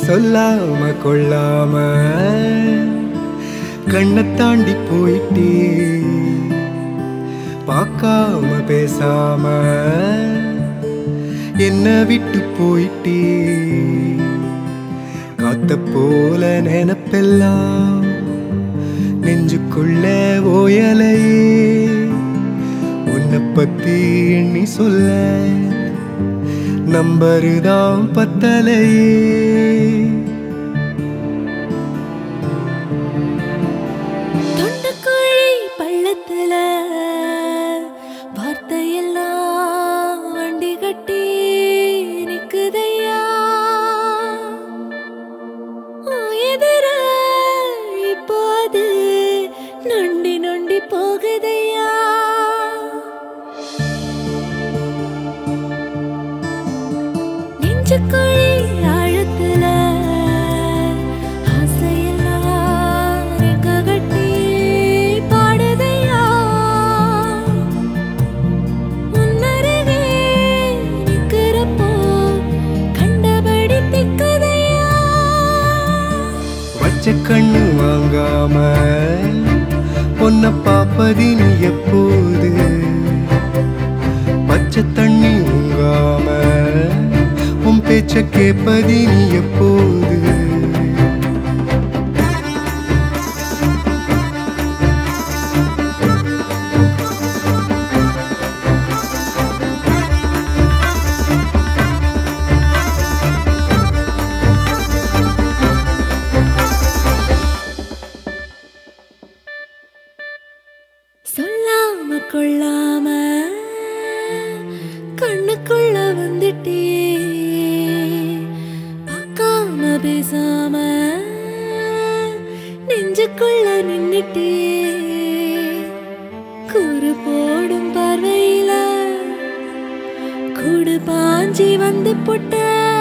சொல்லாம கொள்ளாம கண்ணை தாண்டி போயிட்டே பார்க்காம பேசாம என்ன விட்டு போயிட்டே காத்த போல நினப்பெல்லாம் நெஞ்சுக்குள்ள ஓயலையே உன்னை பத்தி எண்ணி சொல்ல நம்பருதான் பத்தலையே தொண்டக்குழி பள்ளத்துல வார்த்தையெல்லாம் வண்டி கட்டி நிக்குதையா உன் எதிர இப்போது நொண்டி நொண்டி போகுதையா நெஞ்சுக்குழி ஆழத்துல ஆசையெல்லாம் ரெக்க கட்டி பாடுதையா முன்னருகே நிக்கிறப்போ கண்டபடி திக்குதையா வச்ச கண்ணு வாங்காம பொன்ன பாப்பதி நீ எப்போது பச்சை தண்ணி உங்காம உன் பேச்ச கேப்பதி நீ எப்போது சொல்லாம கொள்ளாம கண்ணுக்குள்ள வந்துட்டே பார்க்காம பேசாம நெஞ்சுக்குள்ள நின்னுட்டே கூறு போடும் பார்வையில கூடு பாஞ்சி வந்து புட்ட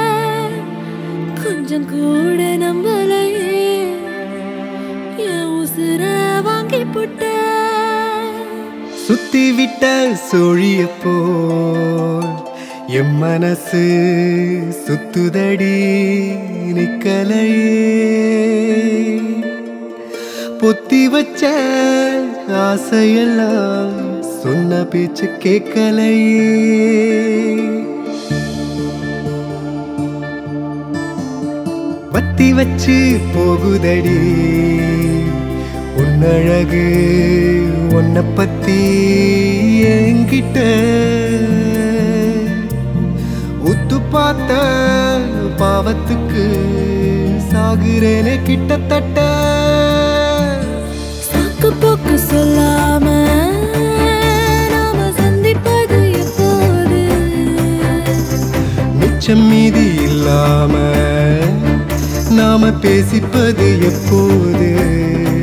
கொஞ்சம் கூட நம்பலையே என் உசுர வாங்கி புட்ட சுத்தி விட்ட சோழிய போல் என் மனசு சுத்துதடி நிக்கலையே பொத்தி வச்ச ஆசையெல்லாம் சொன்ன பேச்சு கேட்கலையே பத்தி வச்சு போகுதடி உன்னழகு உன்னை பத்தி என்கிட்ட உத்து பார்த்த பாவத்துக்கு சாகுறேனே கிட்டத்தட்ட சாக்கு போக்கு சொல்லாம நாம சந்திப்பது எப்போது மிச்சம் மீதி இல்லாம நாம பேசிப்பது எப்போது